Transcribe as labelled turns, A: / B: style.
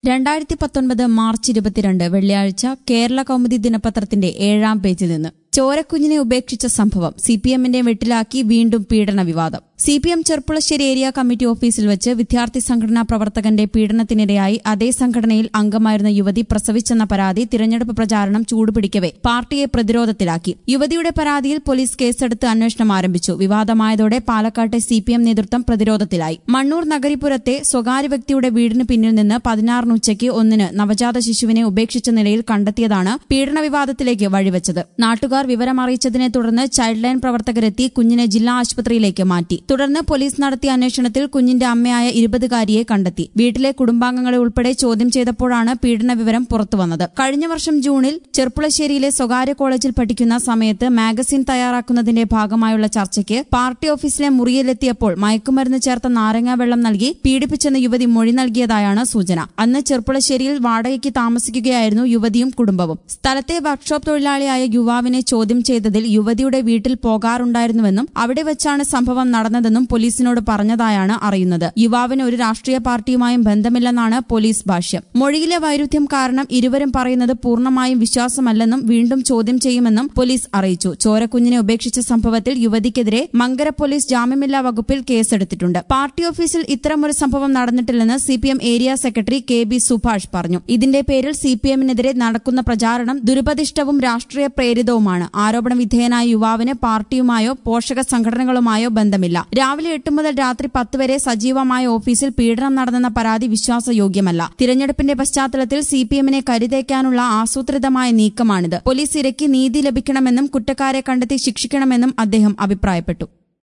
A: രണ്ടായിരത്തി പത്തൊൻപത് മാർച്ച് ഇരുപത്തിരണ്ട് വെള്ളിയാഴ്ച കേരള കൗമുദി ദിനപത്രത്തിന്റെ ഏഴാം പേജിൽ നിന്ന് ചോരക്കുഞ്ഞിനെ ഉപേക്ഷിച്ച സംഭവം സി പി എമ്മിന്റെ വെട്ടിലാക്കി വീണ്ടും പീഡന വിവാദം C P M Cherpulassery area committee ഓഫീസിൽ വെച്ച് വിദ്യാർത്ഥി സംഘടനാ പ്രവർത്തകന്റെ പീഡനത്തിനിരയായി അതേ സംഘടനയിൽ അംഗമായിരുന്ന യുവതി പ്രസവിച്ചെന്ന പരാതി തിരഞ്ഞെടുപ്പ് പ്രചാരണം ചൂടുപിടിക്കവെ പാർട്ടിയെ പ്രതിരോധത്തിലാക്കി യുവതിയുടെ പരാതിയിൽ പോലീസ് കേസെടുത്ത് അന്വേഷണം ആരംഭിച്ചു വിവാദമായതോടെ പാലക്കാട്ടെ സി പി എം നേതൃത്വം പ്രതിരോധത്തിലായി മണ്ണൂർ നഗരിപുരത്തെ സ്വകാര്യ വ്യക്തിയുടെ വീടിന് പിന്നിൽ നിന്ന് പതിനാറിന് ഉച്ചയ്ക്ക് ഒന്നിന് നവജാത ശിശുവിനെ ഉപേക്ഷിച്ച നിലയിൽ കണ്ടെത്തിയതാണ് പീഡന വിവാദത്തിലേക്ക് വഴിവെച്ചത് നാട്ടുകാർ വിവരമറിയിച്ചതിനെ തുടർന്ന് ചൈൽഡ് ലൈൻ പ്രവർത്തകരെത്തി കുഞ്ഞിനെ ജില്ലാ ആശുപത്രിയിലേക്ക് മാറ്റി തുടർന്ന് പോലീസ് നടത്തിയ അന്വേഷണത്തിൽ കുഞ്ഞിന്റെ അമ്മയായ ഇരുപതുകാരിയെ കണ്ടെത്തി വീട്ടിലെ കുടുംബാംഗങ്ങളെ ഉൾപ്പെടെ ചോദ്യം ചെയ്തപ്പോഴാണ് പീഡന വിവരം പുറത്തുവന്നത് കഴിഞ്ഞ വർഷം ജൂണിൽ ചെർപ്പുളശ്ശേരിയിലെ സ്വകാര്യ കോളേജിൽ പഠിക്കുന്ന സമയത്ത് മാഗസിൻ തയ്യാറാക്കുന്നതിന്റെ ഭാഗമായുള്ള ചർച്ചയ്ക്ക് പാർട്ടി ഓഫീസിലെ മുറിയിലെത്തിയപ്പോൾ മയക്കുമരുന്ന് ചേർത്ത നാരങ്ങാ വെള്ളം നൽകി പീഡിപ്പിച്ചെന്ന യുവതി മൊഴി നൽകിയതായാണ് സൂചന അന്ന് ചെർപ്പുളശ്ശേരിയിൽ വാടകയ്ക്ക് താമസിക്കുകയായിരുന്നു യുവതിയും കുടുംബവും സ്ഥലത്തെ വർക്ക്ഷോപ്പ് തൊഴിലാളിയായ യുവാവിനെ ചോദ്യം ചെയ്തതിൽ യുവതിയുടെ വീട്ടിൽ പോകാറുണ്ടായിരുന്നുവെന്നും അവിടെ വെച്ചാണ് സംഭവം നടന്നതെന്നും പോലീസിനോട് പറഞ്ഞതായാണ് അറിയുന്നത് യുവാവിന് ഒരു രാഷ്ട്രീയ പാർട്ടിയുമായും ബന്ധമില്ലെന്നാണ് പോലീസ് ഭാഷ്യം മൊഴിയിലെ വൈരുദ്ധ്യം കാരണം ഇരുവരും പറയുന്നത് പൂർണ്ണമായും വിശ്വാസമല്ലെന്നും വീണ്ടും ചോദ്യം ചെയ്യുമെന്നും പോലീസ് അറിയിച്ചു ചോരക്കുഞ്ഞിനെ ഉപേക്ഷിച്ച സംഭവത്തിൽ യുവതിക്കെതിരെ മങ്കര പോലീസ് ജാമ്യമില്ലാ വകുപ്പിൽ കേസെടുത്തിട്ടുണ്ട് പാർട്ടി ഓഫീസിൽ ഇത്തരമൊരു സംഭവം നടന്നിട്ടില്ലെന്ന് C P M area secretary K B Subhash പറഞ്ഞു ഇതിന്റെ പേരിൽ സി പി എമ്മിനെതിരെ നടക്കുന്ന പ്രചാരണം ദുരുപദിഷ്ടവും രാഷ്ട്രീയ പ്രേരിതവുമാണ് ആരോപണ വിധേയനായ യുവാവിന് പാർട്ടിയുമായോ പോഷക സംഘടനകളുമായോ ബന്ധമില്ല രാവിലെ എട്ട് മുതൽ രാത്രി പത്ത് വരെ സജീവമായ ഓഫീസിൽ പീഡനം നടന്നെന്ന പരാതി വിശ്വാസയോഗ്യമല്ല തിരഞ്ഞെടുപ്പിന്റെ പശ്ചാത്തലത്തിൽ സി പി എമ്മിനെ കരുതേക്കാനുള്ള ആസൂത്രിതമായ നീക്കമാണിത് പോലീസ് ഇരയ്ക്ക് നീതി ലഭിക്കണമെന്നും കുറ്റക്കാരെ കണ്ടെത്തി ശിക്ഷിക്കണമെന്നും അദ്ദേഹം അഭിപ്രായപ്പെട്ടു